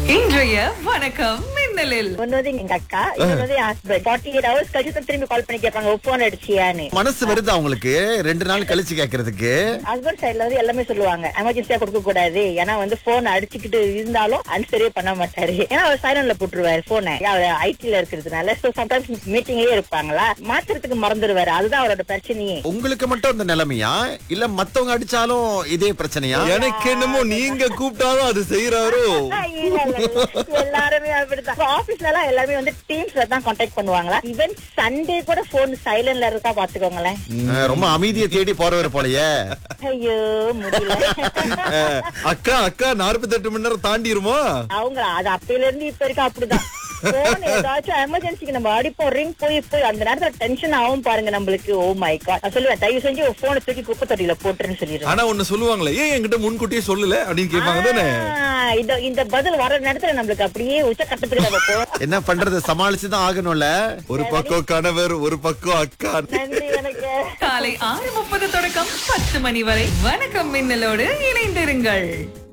இன்றைய வணக்கம் மின்னலில் ஒன்னு வந்து எங்க அக்கா இன்னொரு வந்து என் ஹஸ்பண்ட் ஃபார்ட்டி எயிட் ஹவர்ஸ் கழிச்சு தான் திரும்பி கால் பண்ணி கேட்பாங்க போன் அடிச்சியான்னு மனசு வருது அவங்களுக்கு ரெண்டு நாள் கழிச்சு கேக்குறதுக்கு ஹஸ்பண்ட் சைடுல வந்து எல்லாமே சொல்லுவாங்க எமர்ஜென்சியா கொடுக்க கூடாது ஏன்னா வந்து போன் அடிச்சுக்கிட்டு இருந்தாலும் அன்சரியே பண்ண மாட்டாரு ஏன்னா அவர் சைலண்ட்ல போட்டுருவாரு போனை அவர் ஐடில இருக்கிறதுனால சோ சம்டைம்ஸ் மீட்டிங்லயே இருப்பாங்களா மாத்துறதுக்கு மறந்துடுவாரு அதுதான் அவரோட பிரச்சனையே உங்களுக்கு மட்டும் இந்த நிலைமையா இல்ல மத்தவங்க அடிச்சாலும் இதே பிரச்சனையா எனக்கு என்னமோ நீங்க கூப்பிட்டாலும் அது செய்யறாரோ இல்ல, இல்ல, இல்ல. எல்லாருமே அப்படிதான் ஆபீஸ்ல எல்லாம் எல்லாருமே வந்து டீம்ஸ்ல தான் கான்டாக்ட் பண்ணுவாங்களா ஈவன் சண்டே கூட போன் சைலண்ட்ல இருக்கா பாத்துக்கோங்களேன் அஹ், ரொம்ப அமைதியை தேடி போறவர் போலயே ஐயோ முடியல அஹ், அக்கா அக்கா நாற்பத்தெட்டு மணி நேரம் தாண்டிருமா அவங்க அது அப்பையில இருந்து இப்ப வரைக்கும் அப்படிதான் போன் ஏதாச்சும் எமர்ஜென்சிக்கு நம்ம அடிப்போம் ரிங் போய் போய் அந்த நேரத்துல டென்ஷன் ஆகும் பாருங்க நம்மளுக்கு ஓ மை காட் நான் சொல்லுவேன் தயவு செஞ்சு போனை தூக்கி குப்பை தொட்டியில போட்டுருன்னு சொல்லிடுவேன் ஆனா ஒண்ணு சொல்லுவாங்களே ஏன் என்கிட்ட முன்கூட்டியே சொல்லல அப்படின்னு கேட்பாங்க தானே ஆ, இந்த இந்த பதில் வர நேரத்துல நம்மளுக்கு அப்படியே உச்ச கட்டத்துக்கு நம்ம போறோம் என்ன பண்றது சமாளிச்சுதான் ஆகணும்ல ஒரு பக்கம் கணவர் ஒரு பக்கம் அக்கா நன்றி எனக்கு காலை ஆறு முப்பது தொடக்கம் பத்து மணி வரை வணக்கம் மின்னலோடு இணைந்திருங்கள்